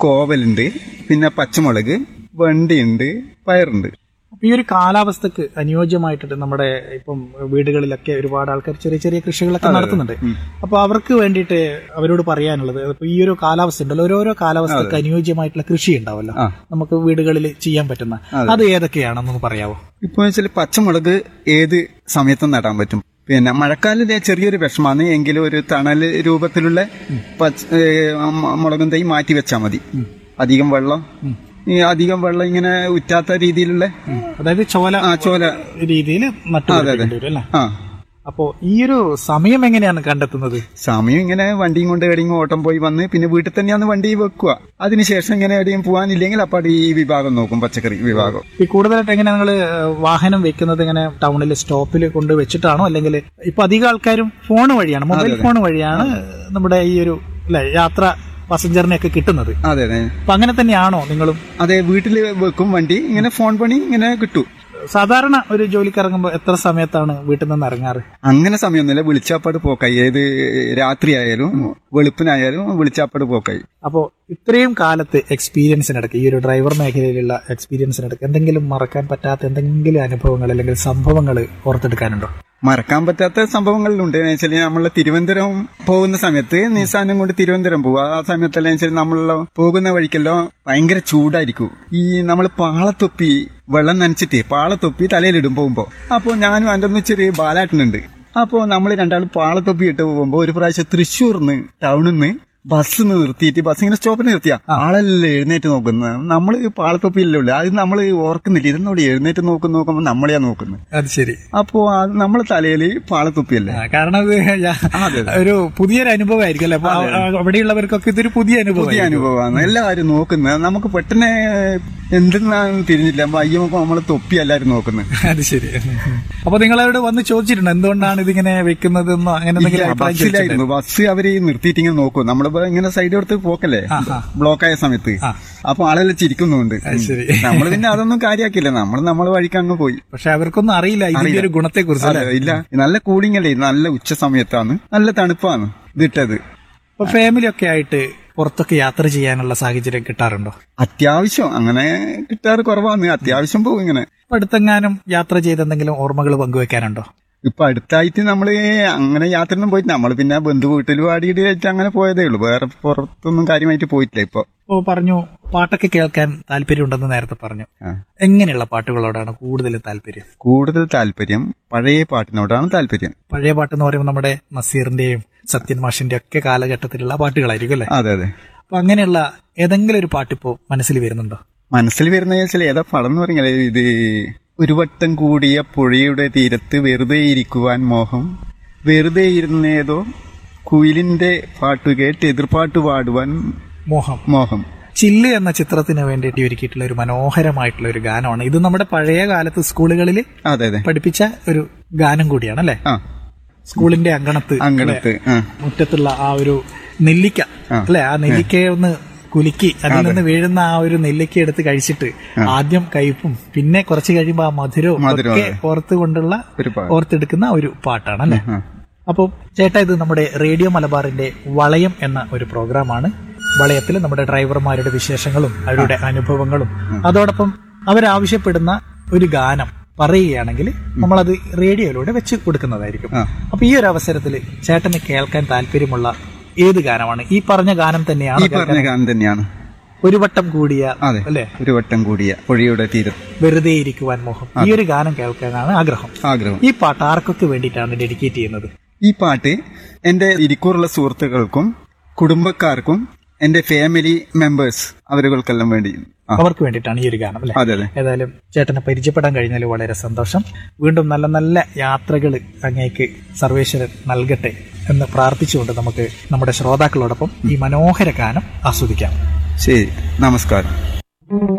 കോവലുണ്ട് പിന്നെ പച്ചമുളക് വണ്ടിയുണ്ട് പയറുണ്ട് അപ്പൊ ഈ ഒരു കാലാവസ്ഥക്ക് അനുയോജ്യമായിട്ടിട്ട് നമ്മുടെ ഇപ്പം വീടുകളിലൊക്കെ ഒരുപാട് ആൾക്കാർ ചെറിയ ചെറിയ കൃഷികളൊക്കെ നടത്തുന്നുണ്ട് അപ്പൊ അവർക്ക് വേണ്ടിയിട്ട് അവരോട് പറയാനുള്ളത് ഇപ്പൊ ഈ ഒരു കാലാവസ്ഥ ഉണ്ടല്ലോ ഓരോരോ കാലാവസ്ഥക്ക് അനുയോജ്യമായിട്ടുള്ള കൃഷി ഉണ്ടാവല്ലോ ആ. നമുക്ക് വീടുകളിൽ ചെയ്യാൻ പറ്റുന്ന അത് ഏതൊക്കെയാണെന്നൊന്ന് പറയാവോ ഇപ്പൊ വെച്ചാൽ പച്ചമുളക് ഏത് സമയത്തും നടാൻ പറ്റും പിന്നെ മഴക്കാലത്ത് ചെറിയൊരു വിഷമാണ് എങ്കിലും ഒരു തണൽ രൂപത്തിലുള്ള പച്ച ഏ, മ- മുളകും തൈ മാറ്റി വെച്ചാൽ മതി അധികം വെള്ളം ഈ അധികം വെള്ളം ഇങ്ങനെ ഉറ്റാത്ത രീതിയിലുള്ള അതായത് ചോല ആ ചോല രീതിയിൽ നട്ടുപിടിപ്പിക്കേണ്ടി വരും അല്ലേ ആ അപ്പോ ഈ ഒരു സമയം എങ്ങനെയാണ് കണ്ടെത്തുന്നത് സമയം ഇങ്ങനെ വണ്ടിയും കൊണ്ട് എവിടെയും ഓട്ടം പോയി വന്ന് പിന്നെ വീട്ടിൽ തന്നെയാണ് വണ്ടി വെക്കുക അതിനുശേഷം ഇങ്ങനെ എവിടെയും പോകാനില്ലെങ്കിൽ അപ്പോൾ ഈ വിഭാഗം നോക്കും പച്ചക്കറി വിഭാഗം ഈ കൂടുതലായിട്ട് എങ്ങനെ നിങ്ങൾ വാഹനം വെക്കുന്നത് ഇങ്ങനെ ടൗണിൽ സ്റ്റോപ്പിൽ കൊണ്ട് വെച്ചിട്ടാണോ അല്ലെങ്കിൽ ഇപ്പൊ അധികം ആൾക്കാരും ഫോൺ വഴിയാണ് മൊബൈൽ ഫോൺ വഴിയാണ് നമ്മുടെ ഈ ഒരു അല്ലെ യാത്ര പാസഞ്ചറിനെയൊക്കെ കിട്ടുന്നത് അതെ അതെ അപ്പൊ അങ്ങനെ തന്നെയാണോ നിങ്ങളും അതെ വീട്ടിൽ വെക്കും വണ്ടി ഇങ്ങനെ ഫോൺ പണി ഇങ്ങനെ കിട്ടും സാധാരണ ഒരു ജോലിക്ക് ഇറങ്ങുമ്പോൾ എത്ര സമയത്താണ് വീട്ടിൽ നിന്ന് ഇറങ്ങാറ് അങ്ങനെ സമയമൊന്നുമില്ല വിളിച്ചാപ്പാട് പോക്കായി ഏത് രാത്രി ആയാലും വെളുപ്പിനായാലും വിളിച്ചാപ്പാട് പോക്കായി അപ്പോൾ ഇത്രയും കാലത്ത് എക്സ്പീരിയൻസിനിടയ്ക്ക് ഈ ഒരു ഡ്രൈവർ മേഖലയിലുള്ള എക്സ്പീരിയൻസിനിടയ്ക്ക് എന്തെങ്കിലും മറക്കാൻ പറ്റാത്ത എന്തെങ്കിലും അനുഭവങ്ങൾ അല്ലെങ്കിൽ സംഭവങ്ങൾ ഓർത്തെടുക്കാനുണ്ടോ മറക്കാൻ പറ്റാത്ത സംഭവങ്ങളിലുണ്ട് എന്ന് വെച്ചാൽ നമ്മളെ തിരുവനന്തപുരം പോകുന്ന സമയത്ത് നിസാനം കൊണ്ട് തിരുവനന്തപുരം പോകും ആ സമയത്തെല്ലാം വെച്ചാൽ നമ്മളെല്ലാം പോകുന്ന വഴിക്കെല്ലാം ഭയങ്കര ചൂടായിരിക്കും ഈ നമ്മൾ പാളത്തൊപ്പി വെള്ളം നനച്ചിട്ട് പാളത്തൊപ്പി തലയിലിടും പോകുമ്പോ അപ്പോൾ ഞാനും എൻ്റെ ഒന്ന് ചെറിയ ബാലാട്ടനുണ്ട് അപ്പോൾ നമ്മൾ രണ്ടാളും പാളത്തൊപ്പി ഇട്ട് പോകുമ്പോൾ ഒരു പ്രാവശ്യം തൃശ്ശൂർന്ന് ടൗണിൽ നിന്ന് ബസ് നിർത്തിയിട്ട് ബസ് ഇങ്ങനെ സ്റ്റോപ്പിൽ നിർത്തിയാ ആളല്ലേ എഴുന്നേറ്റ് നോക്കുന്നത് നമ്മൾ പാളത്തൊപ്പിയല്ലേ ഉള്ളു അത് നമ്മൾ ഓർക്കുന്നില്ല ഇതെന്നോട് എഴുന്നേറ്റ് നോക്കുന്ന നോക്കുമ്പോൾ നമ്മളെയാ നോക്കുന്നത് അത് ശരി അപ്പോ അത് നമ്മളെ തലയില് പാളത്തൊപ്പിയല്ലേ ആ, കാരണം അത് ഞാൻ- അതെ, ഒരു പുതിയൊരു അനുഭവമായിരിക്കും അല്ലെ അപ്പൊ ആ- അവിടെയുള്ളവർക്കൊക്കെ ഇതൊരു പുതിയ അനുഭവം പുതിയ അനുഭവമാണ് എല്ലാവരും നോക്കുന്നത് നമുക്ക് പെട്ടെന്ന് എന്തെന്നാണ് തിരിഞ്ഞില്ല അപ്പൊ അയ്യമ്മ നമ്മളെ തൊപ്പി എല്ലാരും നോക്കുന്നത് അത് ശരി അപ്പൊ നിങ്ങളവിടെ വന്ന് ചോദിച്ചിട്ടുണ്ട് എന്തുകൊണ്ടാണ് ഇതിങ്ങനെ വെക്കുന്നതെന്നോ അങ്ങനെ എന്തെങ്കിലും അഭിപ്രായം ചോദിച്ചിട്ടുണ്ടോ? ബസ്സിലായിരുന്നു ബസ് അവര് നിർത്തിയിട്ട് ഇങ്ങനെ നോക്കും നമ്മളിപ്പോ ഇങ്ങനെ സൈഡ് കൊടുത്ത് പോക്കല്ലേ ആ, ആ. ബ്ലോക്ക് ആയ സമയത്ത് ആ. അപ്പൊ ആളെല്ലാം ചിരിക്കുന്നുണ്ട് അത് ശരി. നമ്മൾ പിന്നെ അതൊന്നും കാര്യാക്കില്ല നമ്മൾ നമ്മളെ വഴിക്ക് അങ്ങ് പോയി പക്ഷെ അവർക്കൊന്നും അറിയില്ല ഇതിന്റെ ഒരു ഗുണത്തെ കുറിച്ച് അതെ, ഇല്ല നല്ല കൂളിംഗ് അല്ലേ നല്ല ഉച്ച സമയത്താണ് നല്ല തണുപ്പാണ് ഇതിട്ടത് അപ്പൊ ഫാമിലി ഒക്കെ ആയിട്ട് പുറത്തൊക്കെ യാത്ര ചെയ്യാനുള്ള സാഹചര്യം കിട്ടാറുണ്ടോ അത്യാവശ്യം അങ്ങനെ കിട്ടാറ് കുറവാണ് അത്യാവശ്യം പോകും ഇങ്ങനെ അപ്പൊ അടുത്തെങ്ങാനും യാത്ര ചെയ്ത് എന്തെങ്കിലും ഓർമ്മകൾ പങ്കുവെക്കാനുണ്ടോ ഇപ്പൊ അടുത്തായിട്ട് നമ്മള് അങ്ങനെ യാത്രയൊന്നും പോയിട്ട് നമ്മള് പിന്നെ ബന്ധു വീട്ടിൽ വാടിയിട്ട് അങ്ങനെ പോയതേ ഉള്ളൂ വേറെ പുറത്തൊന്നും കാര്യമായിട്ട് പോയിട്ടില്ല ഇപ്പൊ ഓ പറഞ്ഞു പാട്ടൊക്കെ കേൾക്കാൻ താല്പര്യമുണ്ടെന്ന് നേരത്തെ പറഞ്ഞു ആ. എങ്ങനെയുള്ള പാട്ടുകളോടാണ് കൂടുതൽ താല്പര്യം കൂടുതൽ താല്പര്യം പഴയ പാട്ടിനോടാണ് താല്പര്യം പഴയ പാട്ട് എന്ന് പറയുമ്പോൾ നമ്മുടെ നസീറിന്റെയും സത്യൻ മാഷിന്റെ ഒക്കെ കാലഘട്ടത്തിലുള്ള പാട്ടുകളായിരിക്കും അല്ലെ അതെ അതെ അപ്പൊ അങ്ങനെയുള്ള ഏതെങ്കിലും ഒരു പാട്ടിപ്പോ മനസ്സിൽ വരുന്നുണ്ടോ മനസ്സിൽ വരുന്ന വെച്ചാൽ ഏതാ പടം എന്ന് പറഞ്ഞാൽ ഇത് ഒരു വട്ടം കൂടിയ പുഴയുടെ തീരത്ത് വെറുതെ ഇരിക്കുവാൻ മോഹം വെറുതെ ഇരുന്നേതോ കുയിലിന്റെ പാട്ട് കേട്ട് എതിർപ്പാട്ട് പാടുവാൻ മോഹം മോഹം ചില്ല് എന്ന ചിത്രത്തിന് വേണ്ടിയിട്ട് ഒരുക്കിയിട്ടുള്ള ഒരു മനോഹരമായിട്ടുള്ള ഒരു ഗാനമാണ് ഇത് നമ്മുടെ പഴയ കാലത്ത് സ്കൂളുകളിൽ അതെ അതെ പഠിപ്പിച്ച ഒരു ഗാനം കൂടിയാണ് അല്ലെ ആ സ്കൂളിന്റെ അങ്കണത്ത് അങ്കണത്ത് ആ മുറ്റത്തുള്ള ആ ഒരു നെല്ലിക്ക അല്ലെ ആ നെല്ലിക്കയെ ഒന്ന് കുലുക്കി അതിൽ നിന്ന് വീഴുന്ന ആ ഒരു നെല്ലിക്ക എടുത്ത് കഴിച്ചിട്ട് ആദ്യം കയ്പും പിന്നെ കുറച്ച് കഴിയുമ്പോൾ ആ മധുരവും മധുരം, ഒക്കെ ഓർത്ത് കൊണ്ടുള്ള ഒരു പാ- ഓർത്തെടുക്കുന്ന ഒരു പാട്ടാണ് അല്ലെ ആ. അപ്പോൾ ചേട്ടാ ഇത് നമ്മുടെ റേഡിയോ മലബാറിന്റെ വളയം എന്ന ഒരു പ്രോഗ്രാമാണ് വളയത്തിൽ നമ്മുടെ ഡ്രൈവർമാരുടെ വിശേഷങ്ങളും അവരുടെ അനുഭവങ്ങളും അതോടൊപ്പം അവരാവശ്യപ്പെടുന്ന ഒരു ഗാനം പറയുകയാണെങ്കിൽ നമ്മളത് റേഡിയോയിലൂടെ വെച്ച് കൊടുക്കുന്നതായിരിക്കും ആ. അപ്പൊ ഈ ഒരു അവസരത്തിൽ ചേട്ടന് കേൾക്കാൻ താല്പര്യമുള്ള ഏത് ഗാനമാണ് ഈ പറഞ്ഞ ഗാനം ഈ തന്നെയാണ് പറഞ്ഞ ഗാനം തന്നെയാണ് ഒരു വട്ടം കൂടിയ അതെ അല്ലെ ഒരു വട്ടം കൂടിയ പുഴയുടെ തീരത്ത് വെറുതെ ഇരിക്കുവാൻ മോഹം ഈ ഒരു ഗാനം കേൾക്കാനാണ് ആഗ്രഹം ആഗ്രഹം ഈ പാട്ട് ആർക്കൊക്കെ വേണ്ടിയിട്ടാണ് ഡെഡിക്കേറ്റ് ചെയ്യുന്നത് ഈ പാട്ട് എന്റെ ഇരിക്കൂറുള്ള സുഹൃത്തുക്കൾക്കും കുടുംബക്കാർക്കും എന്റെ ഫാമിലി മെമ്പേഴ്സ് അവരുകൾക്കെല്ലാം വേണ്ടി ആ, അവർക്ക് വേണ്ടിയിട്ടാണ് ഈ ഒരു ഗാനം അല്ലെ അതെ അതെ ഏതായാലും ചേട്ടനെ പരിചയപ്പെടാൻ കഴിഞ്ഞാൽ വളരെ സന്തോഷം വീണ്ടും നല്ല നല്ല യാത്രകൾ അങ്ങേക്ക് സർവേശ്വരൻ നൽകട്ടെ എന്ന് പ്രാർത്ഥിച്ചുകൊണ്ട് നമുക്ക് നമ്മുടെ ശ്രോതാക്കളോടൊപ്പം ഈ മനോഹര ഗാനം ആസ്വദിക്കാം ശരി നമസ്കാരം